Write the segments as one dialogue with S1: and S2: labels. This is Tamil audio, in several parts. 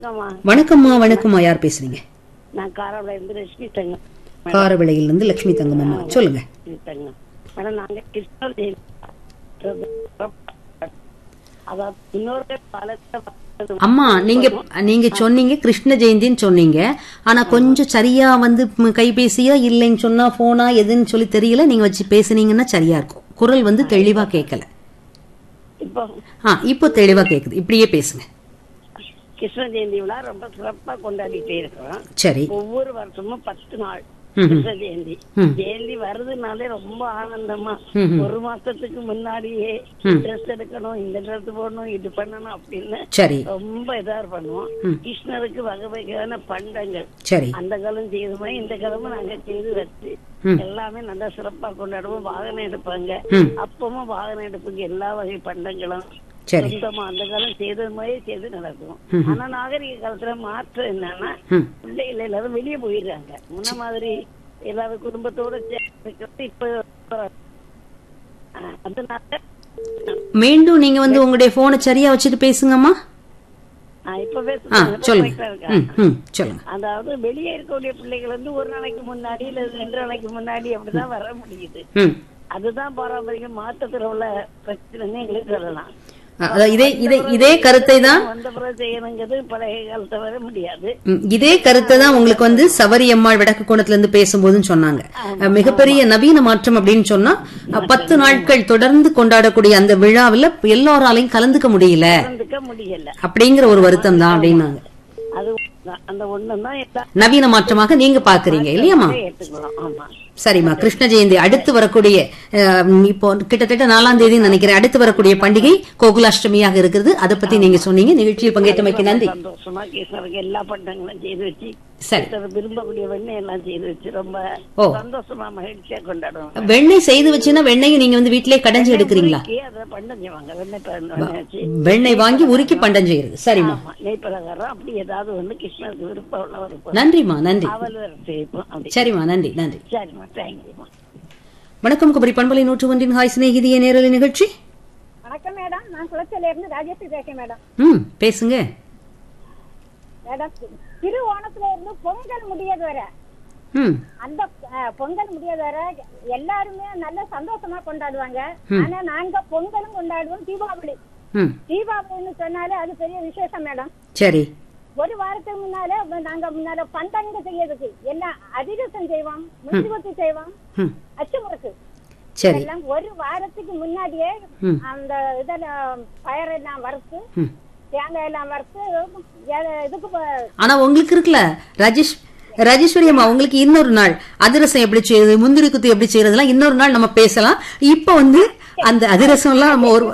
S1: ஆமா
S2: வணக்கம்மா வணக்கம்மா யார் பேசுறீங்க
S1: நான் காராவில இருந்து ரஷ்மி தங்கம்
S2: காரவிளையில இருந்து லட்சுமி தங்கம் அம்மா சொல்லுங்க
S1: ரஷ்மி தங்கம் மேடம் நாங்க கிருஷ்ணர் ஜெயந்தி அதாவது இன்னொரு காலத்துல வந்தது
S2: அம்மா நீங்க நீங்க சொன்னீங்க கிருஷ்ண ஜெயந்தின்னு சொன்னீங்க ஆனா கொஞ்சம் சரியா வந்து ம், கைபேசியா இல்லைன்னு சொன்னா போனா எதுன்னு சொல்லி தெரியல நீங்க வச்சு பேசுனீங்கன்னா சரியா இருக்கும் குரல் வந்து தெளிவா கேட்கல
S1: இப்போ
S2: ஆ இப்போ தெளிவா கேக்குது இப்படியே பேசுங்க
S1: கிருஷ்ண ஜெயந்தி விழா ரொம்ப சிறப்பா கொண்டாடிட்டே இருக்கிறோம்
S2: சரி
S1: ஒவ்வொரு வருஷமும் பத்து நாள்
S2: ம்ஹும்.
S1: கிருஷ்ண ஜெயந்தி
S2: ம்.
S1: ஜெயந்தி வருதுனாலே ரொம்ப ஆனந்தமா
S2: ம்ஹும்.
S1: ஒரு மாசத்துக்கு முன்னாடியே
S2: ம்.
S1: ட்ரெஸ் எடுக்கணும் இந்த ட்ரெஸ் போடணும் இது பண்ணணும் அப்படின்னு
S2: சரி
S1: ரொம்ப இதா பண்ணுவோம்
S2: ம்.
S1: கிருஷ்ணருக்கு வகை வகையான பண்டங்கள்
S2: சரி
S1: அந்த காலம் செய்தோமே இந்த காலமும் நாங்க செய்து வச்சு
S2: ம்.
S1: எல்லாமே நல்லா சிறப்பா கொண்டாடுவோம் வாகனம் எடுப்பாங்க
S2: ம்.
S1: அப்பவும் வாகனம் எடுப்புக்கு எல்லா வகை பண்டங்களும்
S2: சரி
S1: சொந்தமா அந்த காலம் செய்தது மாதிரி செய்து நடக்கும்
S2: ம்.
S1: ஆனா நாகரிக காலத்துல மாற்றம் என்னன்னா
S2: ம்
S1: பிள்ளைகள் எல்லாரும் வெளியே போயிடுறாங்க முன்ன மாதிரி எல்லாரும் குடும்பத்தோட சேர்ந்து இப்ப ஆஹ், அதனால
S2: மீண்டும் நீங்க வந்து உங்களுடைய போனை சரியா வச்சுட்டு பேசுங்கம்மா
S1: ஆஹ், இப்ப
S2: ஆ
S1: பேசுறேன் இப்ப
S2: சொல்லுங்க
S1: correct ஆ இருக்கா?
S2: ம் ம் சொல்லுங்க
S1: அதாவது வெளியே இருக்கக்கூடிய பிள்ளைகள் வந்து ஒரு நாளைக்கு முன்னாடி இல்ல ரெண்டு நாளைக்கு முன்னாடி அப்படிதான் வர முடியுது
S2: ம்
S1: அதுதான் பாரம்பரியம் மாற்றத்துல உள்ள பிரச்சனைன்னு எங்களுக்கு சொல்லலாம்
S2: அதாவது இதே இதே இதே கருத்தை தான்
S1: வந்த பிறகு செய்யணுங்கிறது பழைய காலத்தை வர முடியாது
S2: ம், இதே கருத்தை தான் உங்களுக்கு வந்து சவரி அம்மாள் வடக்கு கோணத்துல இருந்து பேசும்போதும் சொன்னாங்க அஹ், மிகப்பெரிய நவீன மாற்றம் அப்படின்னு சொன்னா அஹ், பத்து நாட்கள் தொடர்ந்து கொண்டாடக்கூடிய அந்த விழாவில் எல்லாராலையும் கலந்துக்க முடியல
S1: கலந்துக்க முடியல
S2: அப்படிங்கிற ஒரு வருத்தம் தான் அப்படின்னாங்க
S1: அது ஒண்ணுதான். அந்த ஒண்ணுதான் எல்லா
S2: நவீன மாற்றமாக நீங்க பாக்குறீங்க இல்லையாம்மா
S1: ஏத்துக்கலாம் ஆமா
S2: சரிம்மா கிருஷ்ண ஜெயந்தி அடுத்து வரக்கூடிய அஹ், இப்போ கிட்டத்தட்ட நாலாம் தேதி நினைக்கிறேன் அடுத்து வரக்கூடிய பண்டிகை கோகுலாஷ்டமியாக இருக்குது அதை பத்தி நீங்க சொன்னீங்க நிகழ்ச்சியில் பங்கேற்றமைக்கு நன்றி
S1: சந்தோஷமா கிருஷ்ணருக்கு எல்லா பண்டங்களும் செய்து வச்சு
S2: சரி
S1: கிருஷ்ணர் விரும்பக்கூடிய வெண்ணெய் எல்லாம் செய்து வச்சு ரொம்ப
S2: ஓ.
S1: சந்தோஷமா மகிழ்ச்சியா கொண்டாடுவோம்
S2: வெண்ணெய் செய்து வச்சுன்னா வெண்ணெயை நீங்க வந்து வீட்டிலே கடைஞ்சு எடுக்கிறீங்களா
S1: உருக்கி அதை பண்டம் செய்வாங்க வெண்ணெய் ப- வெண்ணெய் வச்சு
S2: வெண்ணெய் வாங்கி உருக்கி பண்டம் செய்யறது சரிம்மா
S1: ஆமா நெய் பலகாரம் அப்படி ஏதாவது வந்து கிருஷ்ணருக்கு விருப்பம் உள்ள ஒரு
S2: நன்றிம்மா நன்றி
S1: அவல் வேற செய்வோம் அப்படி
S2: சரிம்மா நன்றி நன்றி
S1: சரிம்மா தேங்க்யூமா
S2: வணக்கம் குமரி பண்பலை நூற்று ஒன்றின் ஹாய் சிநேகிதிய நேரலை நிகழ்ச்சி
S3: வணக்கம் மேடம் நான் குளச்சல இருந்து ராஜேஸ்வரி பேசுறேன் மேடம்
S2: ம் பேசுங்க
S3: மேடம் திரு ஓணத்துல இருந்து பொங்கல் முடியாது வர
S2: ம்
S3: அந்த அஹ், பொங்கல் முடியாது வர எல்லாருமே நல்ல சந்தோஷமா கொண்டாடுவாங்க ஆனா நாங்க பொங்கலும் கொண்டாடுவோம் தீபாவளி
S2: ம்
S3: தீபாவளின்னு சொன்னாலே அது பெரிய விசேஷம் மேடம்
S2: சரி
S3: ஒரு வாரத்துக்கு முன்னாலே வ- நாங்க முன்னால பண்டங்க செய்யறதுக்கு எல்லாம் அதிரசம் செய்வோம் முந்திரி கொத்து செய்வோம்
S2: ம்
S3: அச்சு முறுக்கு
S2: சரி
S3: எல்லாம் ஒரு வாரத்துக்கு முன்னாடியே
S2: ம்.
S3: அந்த இதெல்லாம் பயரெல்லாம் வறுத்து
S2: ம்
S3: தேங்காய் எல்லாம் வறுத்து ஏ- இதுக்கு ப-
S2: ஆனா உங்களுக்கு இருக்குல்ல ராஜேஷ் ராஜேஸ்வரி அம்மா உங்களுக்கு இன்னொரு நாள் அதிரசம் எப்படி செய்யறது முந்திரி குத்து எப்படி செய்யறதுலாம் இன்னொரு நாள் நம்ம பேசலாம் இப்ப வந்து அந்த அதிரசம் எல்லாம் நம்ம ஒரு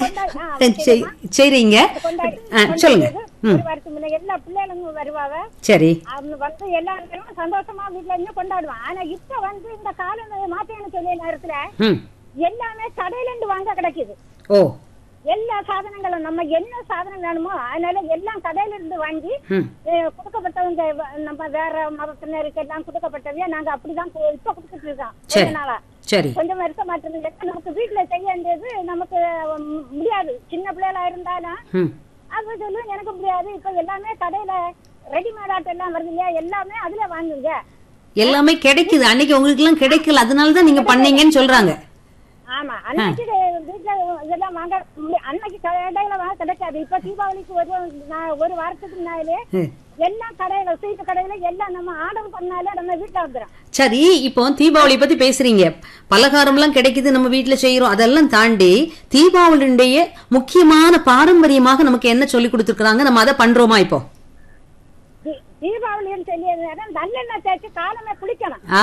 S2: செய்- செய்றீங்க
S3: கொண்டாடி
S2: ஆ, சொல்லுங்க
S3: ஒரு வாரத்துக்கு முன்ன எல்லா பிள்ளைகளும் வருவாங்க
S2: சரி
S3: அவங்க வந்து எல்லாரும் சந்தோஷமா வீட்டுல இருந்து கொண்டாடுவான் ஆனா இப்ப வந்து இந்த காலநிலை மாற்றம்னு சொல்லிய நேரத்துல
S2: ம்
S3: எல்லாமே கடையில இருந்து வாங்க கிடைக்குது
S2: ஓ
S3: எல்லா சாதனங்களும் நம்ம என்ன சாதனம் வேணுமோ அதனால எல்லாம் கடையில இருந்து வாங்கி
S2: ம்
S3: அஹ், கொடுக்கப்பட்டவங்க வ- நம்ம வேற மதத்தினருக்கு எல்லாம் கொடுக்கப்பட்டவையா நாங்க அப்படிதான் கு- இப்ப கொடுத்துட்டு இருக்கோம்
S2: சரி.
S3: கொஞ்ச நாளா
S2: சரி
S3: கொஞ்சம் இருக்க மாட்டேங்குது நமக்கு வீட்டுல செய்ய வேண்டியது நமக்கு ம், முடியாது சின்ன பிள்ளைகளா இருந்தாலும்
S2: ம்
S3: அது சொல்லுவோம் எனக்கு முடியாது இப்ப எல்லாமே கடையில ரெடிமேட் ஆட்டோ எல்லாம் வருது இல்லையா எல்லாமே அதுல வாங்குங்க
S2: எல்லாமே கிடைக்குது அன்னைக்கு உங்களுக்கு எல்லாம் கிடைக்கல அதனால தான் நீங்க பண்ணீங்கன்னு சொல்றாங்க
S3: ஆமா அன்னைக்கு வீட்டுல இதெல்லாம் வாங்க முடி- அன்னைக்கு கடையில வாங்க கிடைக்காது இப்ப தீபாவளிக்கு ஒரு நா- ஒரு வாரத்துக்கு முன்னாலே
S2: ம்.
S3: எல்லா கடையில சீட்டு கடையில எல்லாம் நம்ம ஆர்டர் பண்ணாலே நம்ம வீட்டுல வந்துடும்
S2: சரி இப்போ தீபாவளி பத்தி பேசுறீங்க பலகாரம்லாம் கிடைக்குது நம்ம வீட்ல செய்யறோம் அதெல்லாம் தாண்டி தீபாவளியுடைய முக்கியமான பாரம்பரியமாக நமக்கு என்ன சொல்லி கொடுத்துருக்காங்க நம்ம அதை பண்றோமா இப்போ
S3: தீ- தீபாவளின்னு சொல்லியது நேரம் நல்லெண்ணெய் தேய்ச்சி காலமே குளிக்கணும்
S2: ஆ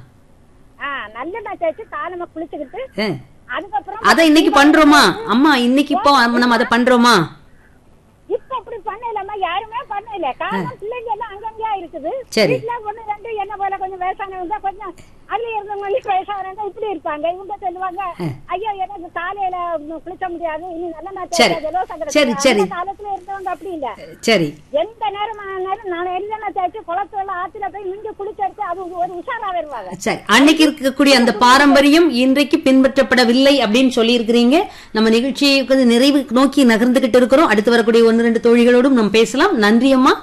S3: ஆ நல்லெண்ணெய் தேய்ச்சி காலமே குளிச்சுக்கிட்டு
S2: ஏ.
S3: அதுக்கப்புறம்
S2: அத இன்னைக்கு பண்றோமா அம்மா இன்னைக்கு இப்போ நம்ம அதை பண்றோமா
S3: இப்ப அப்படி பண்ணலாமா யாருமே பண்ணல காரணம் பிள்ளைங்க எல்லாம் அங்கங்கயா இருக்குது
S2: சரி.
S3: வீட்டுல ஒண்ணு ரெண்டு என்ன போல கொஞ்சம் வயசானவங்க கொஞ்சம் அதுல இருந்தவங்க வயசானவங்க இப்படி இருப்பாங்க இவங்க சொல்லுவாங்க ஐயோ எனக்கு காலையில ம், குளிக்க முடியாது இனி நல்ல
S2: சரி.
S3: ஜலோசம்
S2: சரி, சரி.
S3: காலத்துல இருந்தவங்க அப்படி இல்ல
S2: சரி
S3: எந்த நேரமானாலும் நான் எல்லாம் தேய்ச்சி குளத்துல ஆத்துல போய் மிஞ்சி குளிச்செடுத்து அது ஒரு உஷாரா வருவாங்க
S2: சரி அன்னைக்கு இருக்கக்கூடிய அந்த பாரம்பரியம் இன்றைக்கு பின்பற்றப்படவில்லை அப்படின்னு சொல்லி இருக்கிறீங்க நம்ம நிகழ்ச்சியை வந்து நிறைவு நோக்கி நகர்ந்துகிட்டு இருக்கிறோம் அடுத்து வரக்கூடிய ஒன்று ரெண்டு தோழிகளோடும் நம்ம பேசலாம் நன்றி அம்மா